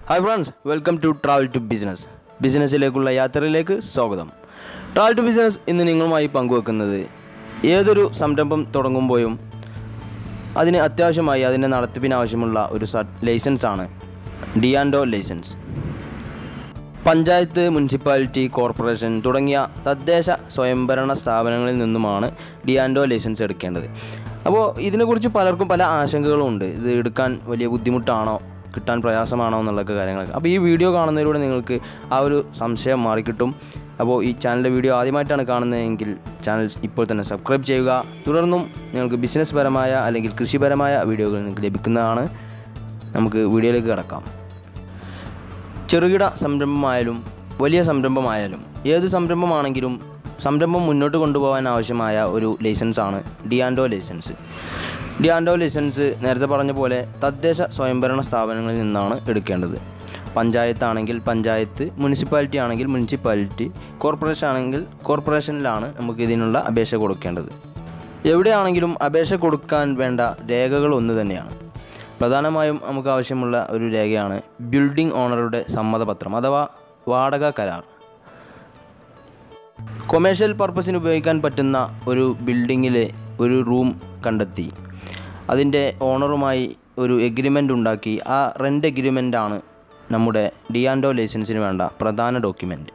hi friends welcome to travel to business ബിസിനസ്സിലേക്കുള്ള യാത്രയിലേക്ക് സ്വാഗതം ട്രാവൽ ടു ബിസിനസ് ഇന്ന് നിങ്ങളുമായി പങ്കുവെക്കുന്നത് ഏതൊരു സംരംഭം തുടങ്ങുമ്പോഴും അതിന് അത്യാവശ്യമായി അതിൻ്റെ നടത്തിപ്പിന് ആവശ്യമുള്ള ഒരു സ ലൈസൻസ് ആണ് D and O licence panchayat municipality corporation തുടങ്ങിയ തദ്ദേശ സ്വയംഭരണ സ്ഥാപനങ്ങളിൽ നിന്നുമാണ് ഡിയാൻഡോ ലൈസൻസ് എടുക്കേണ്ടത് അപ്പോൾ ഇതിനെക്കുറിച്ച് പലർക്കും പല ആശങ്കകളും ഉണ്ട് ഇത് എടുക്കാൻ വലിയ ബുദ്ധിമുട്ടാണോ കിട്ടാൻ പ്രയാസമാണോ എന്നുള്ളൊക്കെ കാര്യങ്ങളൊക്കെ അപ്പോൾ ഈ വീഡിയോ കാണുന്നതിലൂടെ നിങ്ങൾക്ക് ആ ഒരു സംശയം മാറിക്കിട്ടും അപ്പോൾ ഈ ചാനലിലെ വീഡിയോ ആദ്യമായിട്ടാണ് കാണുന്നതെങ്കിൽ ചാനൽ ഇപ്പോൾ തന്നെ സബ്സ്ക്രൈബ് ചെയ്യുക തുടർന്നും നിങ്ങൾക്ക് ബിസിനസ് പരമായ അല്ലെങ്കിൽ കൃഷിപരമായ വീഡിയോകൾ നിങ്ങൾക്ക് ലഭിക്കുന്നതാണ് നമുക്ക് വീഡിയോയിലേക്ക് കിടക്കാം ചെറുകിട സംരംഭമായാലും വലിയ സംരംഭമായാലും ഏത് സംരംഭമാണെങ്കിലും സംരംഭം മുന്നോട്ട് കൊണ്ടുപോകാൻ ആവശ്യമായ ഒരു ലൈസൻസാണ് ഡിയാൻഡോ ലൈസൻസ് ഡിയാൻഡോ ലൈസൻസ് നേരത്തെ പറഞ്ഞ പോലെ തദ്ദേശ സ്വയംഭരണ സ്ഥാപനങ്ങളിൽ നിന്നാണ് എടുക്കേണ്ടത് പഞ്ചായത്താണെങ്കിൽ പഞ്ചായത്ത് മുനിസിപ്പാലിറ്റി ആണെങ്കിൽ മുനിസിപ്പാലിറ്റി കോർപ്പറേഷൻ ആണെങ്കിൽ കോർപ്പറേഷനിലാണ് നമുക്ക് ഇതിനുള്ള അപേക്ഷ കൊടുക്കേണ്ടത് എവിടെയാണെങ്കിലും അപേക്ഷ കൊടുക്കാൻ വേണ്ട രേഖകൾ ഒന്ന് തന്നെയാണ് പ്രധാനമായും നമുക്ക് ആവശ്യമുള്ള ഒരു രേഖയാണ് ബിൽഡിംഗ് ഓണറുടെ സമ്മതപത്രം അഥവാ വാടക കരാർ കൊമേഴ്ഷ്യൽ പർപ്പസിന് ഉപയോഗിക്കാൻ പറ്റുന്ന ഒരു ബിൽഡിങ്ങിലെ ഒരു റൂം കണ്ടെത്തി അതിൻ്റെ ഓണറുമായി ഒരു എഗ്രിമെൻ്റ് ഉണ്ടാക്കി ആ റെൻ്റ് എഗ്രിമെൻ്റാണ് നമ്മുടെ ഡിയാൻഡോ ലൈസൻസിന് വേണ്ട പ്രധാന ഡോക്യുമെൻ്റ്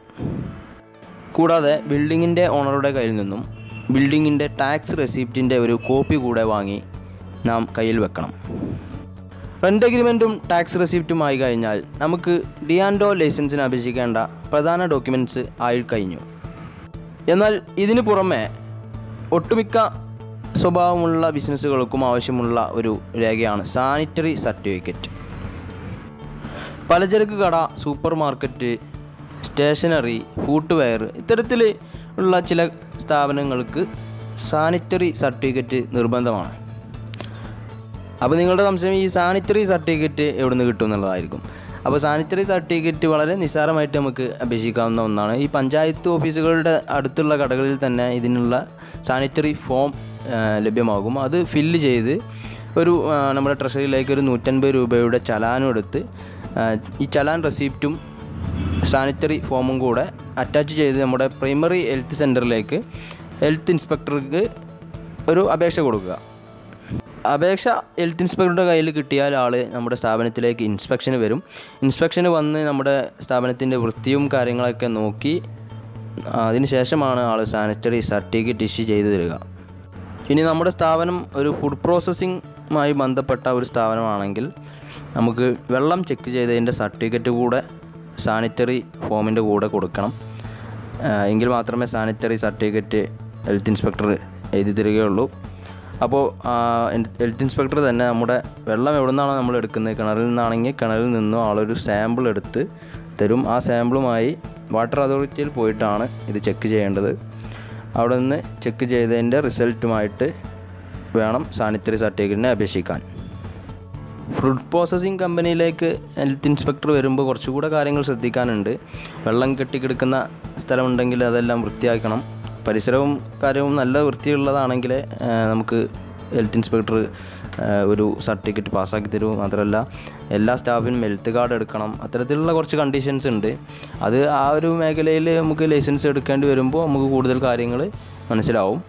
കൂടാതെ ബിൽഡിങ്ങിൻ്റെ ഓണറുടെ കയ്യിൽ നിന്നും ബിൽഡിങ്ങിൻ്റെ ടാക്സ് റെസിപ്റ്റിൻ്റെ ഒരു കോപ്പി കൂടെ വാങ്ങി നാം കയ്യിൽ വെക്കണം റെൻ്റ് അഗ്രിമെൻറ്റും ടാക്സ് റെസിപ്റ്റും ആയി കഴിഞ്ഞാൽ നമുക്ക് ഡിയാൻഡോ ലൈസൻസിന് അപേക്ഷിക്കേണ്ട പ്രധാന ഡോക്യുമെൻറ്റ്സ് ആയി കഴിഞ്ഞു എന്നാൽ ഇതിനു പുറമെ ഒട്ടുമിക്ക സ്വഭാവമുള്ള ബിസിനസ്സുകൾക്കും ആവശ്യമുള്ള ഒരു രേഖയാണ് സാനിറ്ററി സർട്ടിഫിക്കറ്റ് പലചരക്ക് കട സൂപ്പർ മാർക്കറ്റ് സ്റ്റേഷനറി ഫുട്വെയർ ഇത്തരത്തിൽ ഉള്ള ചില സ്ഥാപനങ്ങൾക്ക് സാനിറ്ററി സർട്ടിഫിക്കറ്റ് നിർബന്ധമാണ് അപ്പോൾ നിങ്ങളുടെ സംശയം ഈ സാനിറ്ററി സർട്ടിഫിക്കറ്റ് എവിടെ നിന്ന് കിട്ടും എന്നുള്ളതായിരിക്കും അപ്പോൾ സാനിറ്ററി സർട്ടിഫിക്കറ്റ് വളരെ നിസ്സാരമായിട്ട് നമുക്ക് അപേക്ഷിക്കാവുന്ന ഒന്നാണ് ഈ പഞ്ചായത്ത് ഓഫീസുകളുടെ അടുത്തുള്ള കടകളിൽ തന്നെ ഇതിനുള്ള സാനിറ്ററി ഫോം ആ, ലഭ്യമാകും അത് ഫില്ല് ചെയ്ത് ഒരു ആ, നമ്മുടെ ട്രഷറിയിലേക്ക് ഒരു നൂറ്റൻപത് രൂപയുടെ ചലാനും എടുത്ത് ആ, ഈ ചലാൻ റെസിപ്റ്റും സാനിറ്ററി ഫോമും കൂടെ അറ്റാച്ച് ചെയ്ത് നമ്മുടെ പ്രൈമറി ഹെൽത്ത് സെൻറ്ററിലേക്ക് ഹെൽത്ത് ഇൻസ്പെക്ടർക്ക് ഒരു അപേക്ഷ കൊടുക്കുക അപേക്ഷ ഹെൽത്ത് ഇൻസ്പെക്ടറുടെ കയ്യിൽ കിട്ടിയാൽ ആൾ നമ്മുടെ സ്ഥാപനത്തിലേക്ക് ഇൻസ്പെക്ഷന് വരും ഇൻസ്പെക്ഷന് വന്ന് നമ്മുടെ സ്ഥാപനത്തിൻ്റെ വൃത്തിയും കാര്യങ്ങളൊക്കെ നോക്കി അതിന് ശേഷമാണ് ആൾ സാനിറ്ററി സർട്ടിഫിക്കറ്റ് ഇഷ്യൂ ചെയ്തു തരിക ഇനി നമ്മുടെ സ്ഥാപനം ഒരു ഫുഡ് പ്രോസസ്സിങ്ങുമായി ബന്ധപ്പെട്ട ഒരു സ്ഥാപനമാണെങ്കിൽ നമുക്ക് വെള്ളം ചെക്ക് ചെയ്തതിൻ്റെ സർട്ടിഫിക്കറ്റ് കൂടെ സാനിറ്ററി ഫോമിൻ്റെ കൂടെ കൊടുക്കണം ആ, എങ്കിൽ മാത്രമേ സാനിറ്ററി സർട്ടിഫിക്കറ്റ് ഹെൽത്ത് ഇൻസ്പെക്ടർ എഴുതി തരികയുള്ളൂ അപ്പോൾ ഹെൽത്ത് ഇൻസ്പെക്ടർ തന്നെ നമ്മുടെ വെള്ളം എവിടെ നിന്നാണോ നമ്മൾ എടുക്കുന്നത് കിണറിൽ നിന്നാണെങ്കിൽ കിണറിൽ നിന്നും ആളൊരു സാമ്പിൾ എടുത്ത് തരും ആ സാമ്പിളുമായി വാട്ടർ അതോറിറ്റിയിൽ പോയിട്ടാണ് ഇത് ചെക്ക് ചെയ്യേണ്ടത് അവിടെ നിന്ന് ചെക്ക് ചെയ്തതിൻ്റെ റിസൾട്ടുമായിട്ട് വേണം സാനിറ്ററി സർട്ടിഫിക്കറ്റിനെ അപേക്ഷിക്കാൻ ഫുഡ് പ്രോസസ്സിംഗ് കമ്പനിയിലേക്ക് ഹെൽത്ത് ഇൻസ്പെക്ടർ വരുമ്പോൾ കുറച്ചുകൂടെ കാര്യങ്ങൾ ശ്രദ്ധിക്കാനുണ്ട് വെള്ളം കെട്ടിക്കിടക്കുന്ന സ്ഥലമുണ്ടെങ്കിൽ അതെല്ലാം വൃത്തിയാക്കണം പരിസരവും കാര്യവും നല്ല വൃത്തിയുള്ളതാണെങ്കിൽ നമുക്ക് ഹെൽത്ത് ഇൻസ്പെക്ടർ ഒരു സർട്ടിഫിക്കറ്റ് പാസ്സാക്കി തരും മാത്രമല്ല എല്ലാ സ്റ്റാഫിനും ഹെൽത്ത് കാർഡ് എടുക്കണം അത്തരത്തിലുള്ള കുറച്ച് കണ്ടീഷൻസ് ഉണ്ട് അത് ആ ഒരു മേഖലയിൽ നമുക്ക് ലൈസൻസ് എടുക്കേണ്ടി വരുമ്പോൾ നമുക്ക് കൂടുതൽ കാര്യങ്ങൾ മനസ്സിലാവും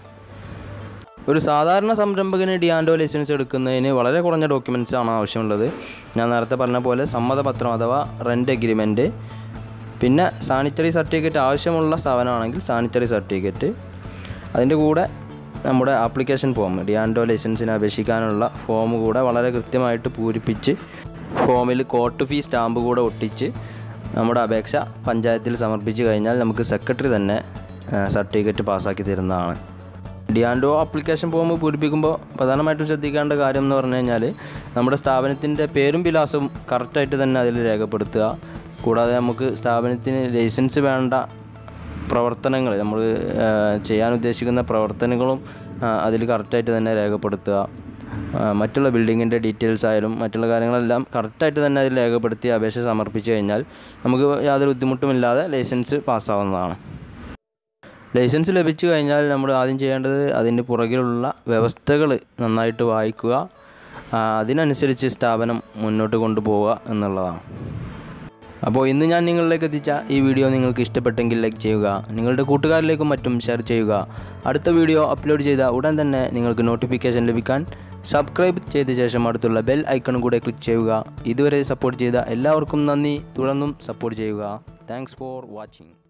ഒരു സാധാരണ സംരംഭകന് ഡിയാൻഡോ ലൈസൻസ് എടുക്കുന്നതിന് വളരെ കുറഞ്ഞ ഡോക്യുമെൻറ്റ്സ് ആണ് ആവശ്യമുള്ളത് ഞാൻ നേരത്തെ പറഞ്ഞ പോലെ സമ്മതപത്രം അഥവാ റെൻ്റ് എഗ്രിമെൻറ്റ് പിന്നെ സാനിറ്ററി സർട്ടിഫിക്കറ്റ് ആവശ്യമുള്ള സ്ഥാപനമാണെങ്കിൽ സാനിറ്ററി സർട്ടിഫിക്കറ്റ് അതിൻ്റെ കൂടെ നമ്മുടെ ആപ്ലിക്കേഷൻ ഫോം ഡിയാൻഡോ ലൈസൻസിന് അപേക്ഷിക്കാനുള്ള ഫോം കൂടെ വളരെ കൃത്യമായിട്ട് പൂരിപ്പിച്ച് ഫോമിൽ കോർട്ട് ഫീ സ്റ്റാമ്പ് കൂടെ ഒട്ടിച്ച് നമ്മുടെ അപേക്ഷ പഞ്ചായത്തിൽ സമർപ്പിച്ച് കഴിഞ്ഞാൽ നമുക്ക് സെക്രട്ടറി തന്നെ സർട്ടിഫിക്കറ്റ് പാസ്സാക്കി തരുന്നതാണ് ഡിയാൻഡോ ആപ്ലിക്കേഷൻ ഫോം പൂരിപ്പിക്കുമ്പോൾ പ്രധാനമായിട്ടും ശ്രദ്ധിക്കേണ്ട കാര്യം എന്ന് പറഞ്ഞു കഴിഞ്ഞാൽ നമ്മുടെ സ്ഥാപനത്തിൻ്റെ പേരും വിലാസവും കറക്റ്റായിട്ട് തന്നെ അതിൽ രേഖപ്പെടുത്തുക കൂടാതെ നമുക്ക് സ്ഥാപനത്തിന് ലൈസൻസ് വേണ്ട പ്രവർത്തനങ്ങൾ നമ്മൾ ചെയ്യാൻ ഉദ്ദേശിക്കുന്ന പ്രവർത്തനങ്ങളും അതിൽ കറക്റ്റായിട്ട് തന്നെ രേഖപ്പെടുത്തുക ആ, മറ്റുള്ള ബിൽഡിങ്ങിൻ്റെ ഡീറ്റെയിൽസ് ആയാലും മറ്റുള്ള കാര്യങ്ങളെല്ലാം കറക്റ്റായിട്ട് തന്നെ അതിൽ രേഖപ്പെടുത്തി അപേക്ഷ സമർപ്പിച്ച് കഴിഞ്ഞാൽ നമുക്ക് യാതൊരു ബുദ്ധിമുട്ടുമില്ലാതെ ലൈസൻസ് പാസ്സാവുന്നതാണ് ലൈസൻസ് ലഭിച്ചു കഴിഞ്ഞാൽ നമ്മൾ ആദ്യം ചെയ്യേണ്ടത് അതിൻ്റെ പുറകിലുള്ള വ്യവസ്ഥകൾ നന്നായിട്ട് വായിക്കുക ആ, അതിനനുസരിച്ച് സ്ഥാപനം മുന്നോട്ട് കൊണ്ടുപോവുക എന്നുള്ളതാണ് അപ്പോൾ ഇന്ന് ഞാൻ നിങ്ങളിലേക്ക് എത്തിച്ച ഈ വീഡിയോ നിങ്ങൾക്ക് ഇഷ്ടപ്പെട്ടെങ്കിൽ ലൈക്ക് ചെയ്യുക നിങ്ങളുടെ കൂട്ടുകാരിലേക്കും മറ്റും ഷെയർ ചെയ്യുക അടുത്ത വീഡിയോ അപ്ലോഡ് ചെയ്ത ഉടൻ തന്നെ നിങ്ങൾക്ക് നോട്ടിഫിക്കേഷൻ ലഭിക്കാൻ സബ്സ്ക്രൈബ് ചെയ്ത ശേഷം അടുത്തുള്ള ബെൽ ഐക്കണും കൂടെ ക്ലിക്ക് ചെയ്യുക ഇതുവരെ സപ്പോർട്ട് ചെയ്ത എല്ലാവർക്കും നന്ദി തുടർന്നും സപ്പോർട്ട് ചെയ്യുക താങ്ക്സ് ഫോർ വാച്ചിങ്